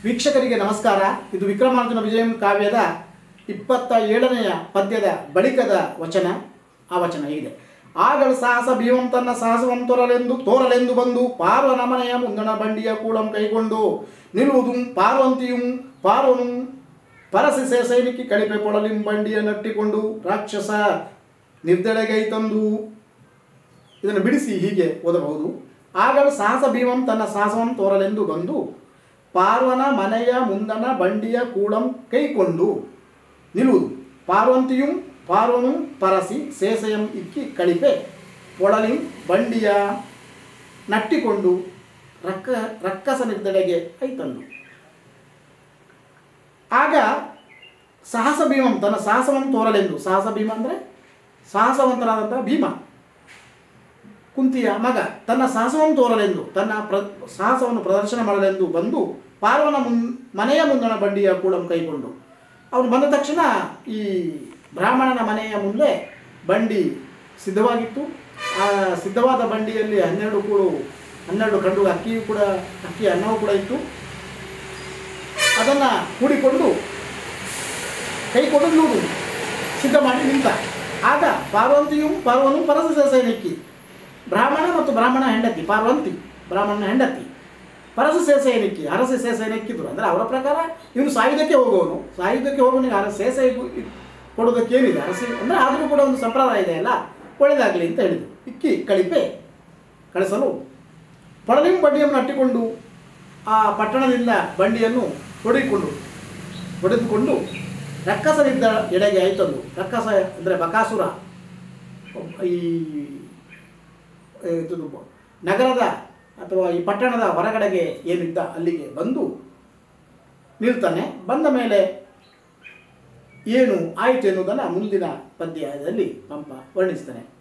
ವೀಕ್ಷಕರಿಗೆ ನಮಸ್ಕಾರ ಇದು ವಿಕ್ರಮಾರ್ಜುನ ವಿಜಯಂ ಕಾವ್ಯದ ಇಪ್ಪತ್ತ ಏಳನೆಯ ಪದ್ಯದ ಬಳಿಕದ ವಚನ ಆ ವಚನ ಹೀಗಿದೆ ಆಗಲು ಸಾಹಸ ಭೀಮಂ ತನ್ನ ಸಾಹಸವನ್ನು ತೋರಲೆಂದು ತೋರಲೆಂದು ಬಂದು ಪಾರ್ವನ ಮನೆಯ ಮುಂದಣ ಬಂಡಿಯ ಕೂಳಂ ಕೈಗೊಂಡು ನಿಲ್ಲುವುದು ಪಾರ್ವಂತಿಯುಂ ಪಾರ್ವನು ಪರಸಿ ಸೈನಿಕಿ ಕಳಿಪೆ ಕೊಡಲಿಂ ಬಂಡಿಯ ನಟ್ಟಿಕೊಂಡು ರಾಕ್ಷಸ ನಿರ್ದಳೆಗೈ ತಂದು ಇದನ್ನು ಬಿಡಿಸಿ ಹೀಗೆ ಓದಬಹುದು ಆಗಲು ಸಾಹಸ ಭೀಮಂ ತನ್ನ ಸಾಹಸವನ್ನು ತೋರಲೆಂದು ಬಂದು ಪಾರ್ವನ ಮನೆಯ ಮುಂದನ ಬಂಡಿಯ ಕೂಳಂ ಕೈಕೊಂಡು ನಿಲ್ಲುವುದು ಪಾರ್ವಂತಿಯುಂ ಪಾರ್ವನು ಪರಸಿ ಸೇಸೆಯಂ ಇಕ್ಕಿ ಕಳಿಪೆ ಒಳಲಿಂ ಬಂಡಿಯ ನಟ್ಟಿಕೊಂಡು ರಕ್ಕ ರಕ್ಕಸನಿದ್ದಡೆಗೆ ಐತಂದು ಆಗ ಸಾಹಸ ಭೀಮಂ ತನ್ನ ಸಾಹಸವನ್ನು ತೋರಲೆಂದು ಸಾಹಸ ಭೀಮ ಅಂದರೆ ಸಾಹಸವಂತನಾದಂಥ ಭೀಮ ಕುಂತಿಯ ಮಗ ತನ್ನ ಸಾಹಸವನ್ನು ತೋರಲೆಂದು ತನ್ನ ಪ್ರ ಸಾಹಸವನ್ನು ಪ್ರದರ್ಶನ ಮಾಡಲೆಂದು ಬಂದು ಪಾರ್ವನ ಮುನ್ ಮನೆಯ ಮುಂದಣ ಬಂಡಿಯ ಕೂಳಂ ಕೈಗೊಂಡು ಅವನು ಬಂದ ತಕ್ಷಣ ಈ ಬ್ರಾಹ್ಮಣನ ಮನೆಯ ಮುಂದೆ ಬಂಡಿ ಸಿದ್ಧವಾಗಿತ್ತು ಆ ಸಿದ್ಧವಾದ ಬಂಡಿಯಲ್ಲಿ ಹನ್ನೆರಡು ಕೂಡು ಹನ್ನೆರಡು ಕಂಡು ಅಕ್ಕಿಯು ಕೂಡ ಅಕ್ಕಿ ಅನ್ನವೂ ಕೂಡ ಇತ್ತು ಅದನ್ನು ಕೂಡಿಕೊಂಡು ಕೈ ಕೊಡಲು ಸಿದ್ಧ ಮಾಡಿ ನಿಂತ ಆಗ ಪಾರ್ವಂತಿಯು ಪಾರ್ವನು ಪರಸ ಸೈನಿಕಿ ಬ್ರಾಹ್ಮಣ ಮತ್ತು ಬ್ರಾಹ್ಮಣ ಹೆಂಡತಿ ಪಾರ್ವಂತಿ ಬ್ರಾಹ್ಮಣನ ಹೆಂಡತಿ ಪರಸ ಸೇಸೈನಿಕ್ಕಿ ಅರಸ ಸೇಸೈನಿಕ್ಕಿದ್ರು ಅಂದರೆ ಅವರ ಪ್ರಕಾರ ಇವನು ಸಾಯುವುದಕ್ಕೆ ಹೋಗುವವನು ಸಾಯುವುದಕ್ಕೆ ಹೋಗೋನಿಗೆ ಅರಸ ಸೇಸ ಕೊಡೋದಕ್ಕೆ ಏನಿದೆ ಅರಸಿ ಅಂದರೆ ಆದರೂ ಕೂಡ ಒಂದು ಸಂಪ್ರದಾಯ ಇದೆ ಅಲ್ಲ ಒಳ್ಳೆಯದಾಗಲಿ ಅಂತ ಹೇಳಿದರು ಇಕ್ಕಿ ಕಳಿಪೆ ಕಳಿಸಲು ಪಳಲಿಂ ಬಂಡಿಯನ್ನು ಅಟ್ಟಿಕೊಂಡು ಆ ಪಟ್ಟಣದಿಂದ ಬಂಡಿಯನ್ನು ಹೊಡೆದುಕೊಂಡು ಹೊಡೆದುಕೊಂಡು ರಕ್ಕಸನಿದ್ದ ಎಡೆಗೆ ಆಯ್ತಂದು ರಕ್ಕಸ ಅಂದರೆ ಬಕಾಸುರ ಈ ಇದು ನಗರದ ಅಥವಾ ಈ ಪಟ್ಟಣದ ಹೊರಗಡೆಗೆ ಏನಿದ್ದ ಅಲ್ಲಿಗೆ ಬಂದು ನಿಲ್ತಾನೆ ಬಂದ ಮೇಲೆ ಏನು ಆಯಿತು ಎನ್ನುವುದನ್ನು ಮುಂದಿನ ಪದ್ಯದಲ್ಲಿ ಪಂಪ ವರ್ಣಿಸ್ತಾನೆ